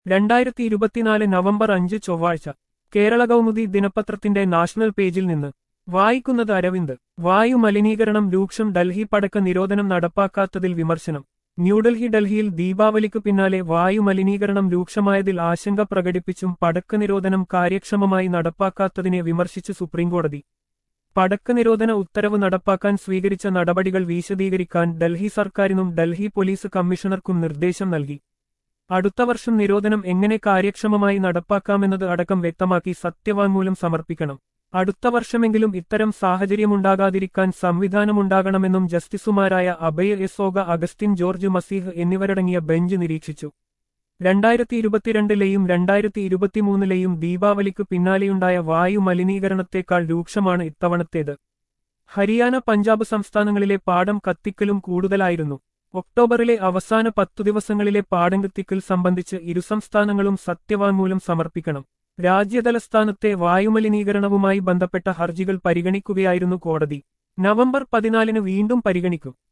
രണ്ടായിരത്തി ഇരുപത്തിനാല് നവംബർ അഞ്ച് ചൊവ്വാഴ്ച കേരള കൗമുദി ദിനപത്രത്തിന്റെ നാഷണൽ പേജിൽ നിന്ന് വായിക്കുന്നത് അരവിന്ദ് വായു മലിനീകരണം രൂക്ഷം ഡൽഹി പടക്ക നിരോധനം നടപ്പാക്കാത്തതിൽ വിമർശനം ന്യൂഡൽഹി ഡൽഹിയിൽ ദീപാവലിക്ക് പിന്നാലെ വായു മലിനീകരണം രൂക്ഷമായതിൽ ആശങ്ക പ്രകടിപ്പിച്ചും പടക്ക നിരോധനം കാര്യക്ഷമമായി നടപ്പാക്കാത്തതിനെ വിമർശിച്ച് സുപ്രീംകോടതി പടക്ക നിരോധന ഉത്തരവ് നടപ്പാക്കാൻ സ്വീകരിച്ച നടപടികൾ വിശദീകരിക്കാൻ ഡൽഹി സർക്കാരിനും ഡൽഹി പോലീസ് കമ്മീഷണർക്കും നിർദ്ദേശം നൽകി അടുത്ത വർഷം നിരോധനം എങ്ങനെ കാര്യക്ഷമമായി നടപ്പാക്കാമെന്നത് അടക്കം വ്യക്തമാക്കി സത്യവാങ്മൂലം സമർപ്പിക്കണം അടുത്ത വർഷമെങ്കിലും ഇത്തരം സാഹചര്യമുണ്ടാകാതിരിക്കാൻ സംവിധാനമുണ്ടാകണമെന്നും ജസ്റ്റിസുമാരായ അഭയ എസോഗ അഗസ്റ്റിൻ ജോർജ് മസീഹ് എന്നിവരടങ്ങിയ ബെഞ്ച് നിരീക്ഷിച്ചു രണ്ടായിരത്തി ഇരുപത്തിരണ്ടിലെയും രണ്ടായിരത്തി ഇരുപത്തിമൂന്നിലെയും ദീപാവലിക്ക് പിന്നാലെയുണ്ടായ വായു മലിനീകരണത്തേക്കാൾ രൂക്ഷമാണ് ഇത്തവണത്തേത് ഹരിയാന പഞ്ചാബ് സംസ്ഥാനങ്ങളിലെ പാടം കത്തിക്കലും കൂടുതലായിരുന്നു ഒക്ടോബറിലെ അവസാന പത്തു ദിവസങ്ങളിലെ പാടം കത്തിക്കൽ സംബന്ധിച്ച് ഇരു സംസ്ഥാനങ്ങളും സത്യവാങ്മൂലം സമർപ്പിക്കണം രാജ്യതലസ്ഥാനത്തെ വായുമലിനീകരണവുമായി ബന്ധപ്പെട്ട ഹർജികൾ പരിഗണിക്കുകയായിരുന്നു കോടതി നവംബർ പതിനാലിന് വീണ്ടും പരിഗണിക്കും